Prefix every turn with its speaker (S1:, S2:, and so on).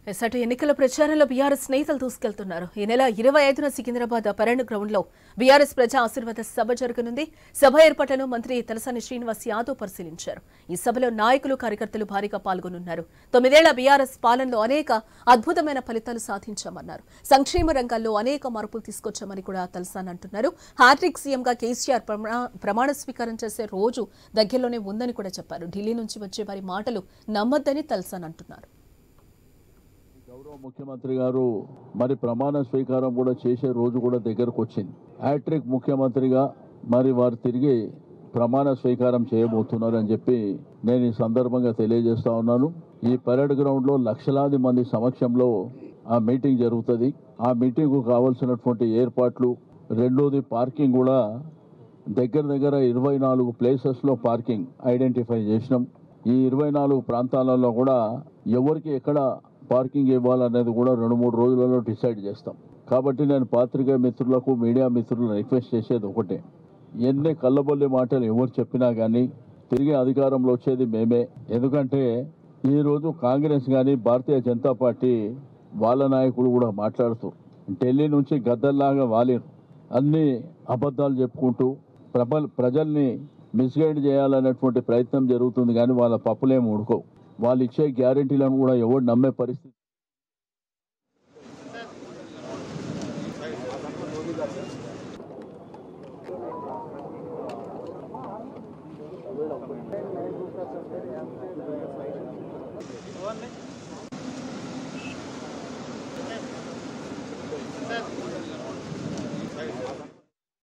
S1: ఎసటి ఎన్నికల ప్రచారంలో బీఆర్ఎస్ నేతలు దూసుకెళ్తున్నారు ఈ నెల ఇరవై ఐదున సికింద్రాబాద్ పరణ్ గ్రౌండ్ లో బీఆర్ఎస్ ప్రజా ఆశీర్వాద సభ జరగనుంది సభ ఏర్పాట్లను మంత్రి తలసాని శ్రీనివాస్ యాదవ్ పరిశీలించారు ఈ సభలో నాయకులు కార్యకర్తలు భారీగా పాల్గొనున్నారు తొమ్మిదేళ్ల బీఆర్ఎస్ పాలనలో అనేక అద్భుతమైన ఫలితాలు సాధించామన్నారు సంక్షేమ రంగాల్లో అనేక మార్పులు తీసుకొచ్చామని కూడా తలసాని అంటున్నారు హ్యాట్రిక్ సీఎంగా కేసీఆర్ ప్రమా- ప్రమాణ స్వీకారం చేసే రోజు దగ్గరలోనే ఉందని కూడా చెప్పారు ఢిల్లీ నుంచి వచ్చే వారి మాటలు నమ్మొద్దని తలసాని అంటున్నారు
S2: గౌరవ ముఖ్యమంత్రి గారు మరి ప్రమాణ స్వీకారం కూడా చేసే రోజు కూడా దగ్గరకు వచ్చింది హ్యాట్రిక్ ముఖ్యమంత్రిగా మరి వారు తిరిగి ప్రమాణ స్వీకారం చేయబోతున్నారు అని చెప్పి నేను ఈ సందర్భంగా తెలియజేస్తా ఉన్నాను ఈ పరేడ్ గ్రౌండ్ లో లక్షలాది మంది సమక్షంలో ఆ మీటింగ్ జరుగుతుంది ఆ మీటింగ్ కు కావాల్సినటువంటి ఏర్పాట్లు రెండోది పార్కింగ్ కూడా దగ్గర దగ్గర ఇరవై నాలుగు ప్లేసెస్లో పార్కింగ్ ఐడెంటిఫై చేసినాం ఈ ఇరవై నాలుగు ప్రాంతాలలో కూడా ఎవరికి ఎక్కడ పార్కింగ్ ఇవ్వాలనేది కూడా రెండు మూడు రోజులలో డిసైడ్ చేస్తాం కాబట్టి నేను పాత్రికేయ మిత్రులకు మీడియా మిత్రులను రిక్వెస్ట్ చేసేది ఒకటే ఎన్ని కళ్ళబొల్లి మాటలు ఎవరు చెప్పినా కానీ తిరిగి అధికారంలో వచ్చేది మేమే ఎందుకంటే ఈరోజు కాంగ్రెస్ కానీ భారతీయ జనతా పార్టీ వాళ్ళ నాయకులు కూడా మాట్లాడుతూ ఢిల్లీ నుంచి గద్దల్లాగా వాలిరు అన్ని అబద్ధాలు చెప్పుకుంటూ ప్రబల్ ప్రజల్ని మిస్గైడ్ చేయాలనేటువంటి ప్రయత్నం జరుగుతుంది కానీ వాళ్ళ పప్పులేమి ఉడుకోవు వాళ్ళు ఇచ్చే గ్యారెంటీలను కూడా ఎవరు నమ్మే పరిస్థితి